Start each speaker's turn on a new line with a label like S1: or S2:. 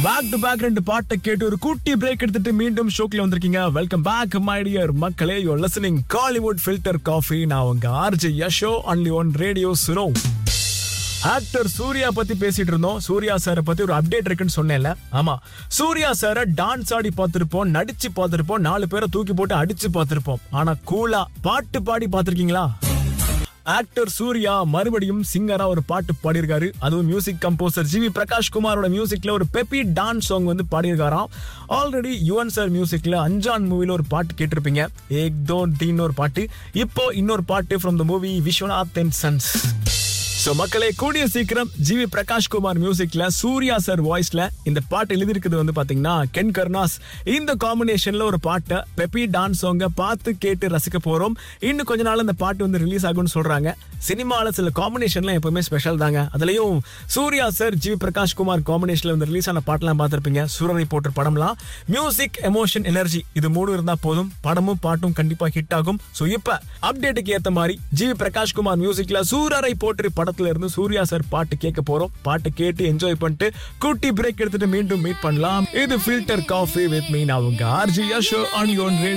S1: back to back ரெண்டு பாட்டை கேட்டு ஒரு குட்டி பிரேக் எடுத்துட்டு மீண்டும் ஷோக்ல வந்திருக்கீங்க வெல்கம் பேக் மை டியர் மக்களே you listening Kollywood filter coffee நான் உங்க RJ Yasho only one radio Suno actor Suriya பத்தி பேசிட்டு இருந்தோம் சூர்யா சாரை பத்தி ஒரு அப்டேட் இருக்குன்னு சொன்னேன்ல ஆமா சூர்யா சாரை டான்ஸ் ஆடி பார்த்திருப்போம் நடிச்சு பார்த்திருப்போம் நாலு பேரை தூக்கி போட்டு அடிச்சு பார்த்திருப்போம் ஆனா கூலா பாட்டு பாடி பார்த்திருக்கீங்களா ஆக்டர் சூர்யா மறுபடியும் சிங்கரா ஒரு பாட்டு பாடியிருக்காரு அதுவும் மியூசிக் கம்போசர் ஜிவி பிரகாஷ் குமாரோட மியூசிக்ல ஒரு பெப்பி டான்ஸ் சாங் வந்து பாடியிருக்காராம் ஆல்ரெடி யுவன் சார் மியூசிக்ல அஞ்சான் மூவில ஒரு பாட்டு கேட்டிருப்பீங்க ஏக் தோ டீன்னு ஒரு பாட்டு இப்போ இன்னொரு பாட்டு from the movie Viswanath and sons so மக்களே கூடிய சீக்கிரம் ஜிவி பிரகாஷ் குமார் மியூசிக்ல சூர்யா சார் வாய்ஸ்ல இந்த பாட்டு எழுதியிருக்கிறது வந்து பாத்தீங்கன்னா கென் கருணாஸ் இந்த காம்பினேஷன்ல ஒரு பாட்டை பெப்பி டான்ஸ் சாங்க பார்த்து கேட்டு ரசிக்க போறோம் இன்னும் கொஞ்ச நாள் இந்த பாட்டு வந்து ரிலீஸ் ஆகும்னு சொல்றாங்க சினிமால சில காம்பினேஷன்லாம் எப்பவுமே ஸ்பெஷல் தாங்க அதுலயும் சூர்யா சார் ஜிவி பிரகாஷ் குமார் காம்பினேஷன்ல வந்து ரிலீஸ் ஆன பாட்டெல்லாம் பார்த்திருப்பீங்க சூரரை போட்டு படம்லாம் மியூசிக் எமோஷன் எனர்ஜி இது மூணு இருந்தா போதும் படமும் பாட்டும் கண்டிப்பா ஹிட் ஆகும் சோ இப்ப அப்டேட்டுக்கு ஏத்த மாதிரி ஜிவி பிரகாஷ் குமார் மியூசிக்ல சூரரை போட்டு படத்துல இருந்து சூர்யா சார் பாட்டு கேட்க போறோம் பாட்டு கேட்டு என்ஜாய் பண்ணிட்டு குட்டி பிரேக் எடுத்துட்டு மீண்டும் மீட் பண்ணலாம் இது ஃபில்டர் காஃபி வித் மீ நான் உங்க ஆர்ஜி ஷோ ஆன் யோன்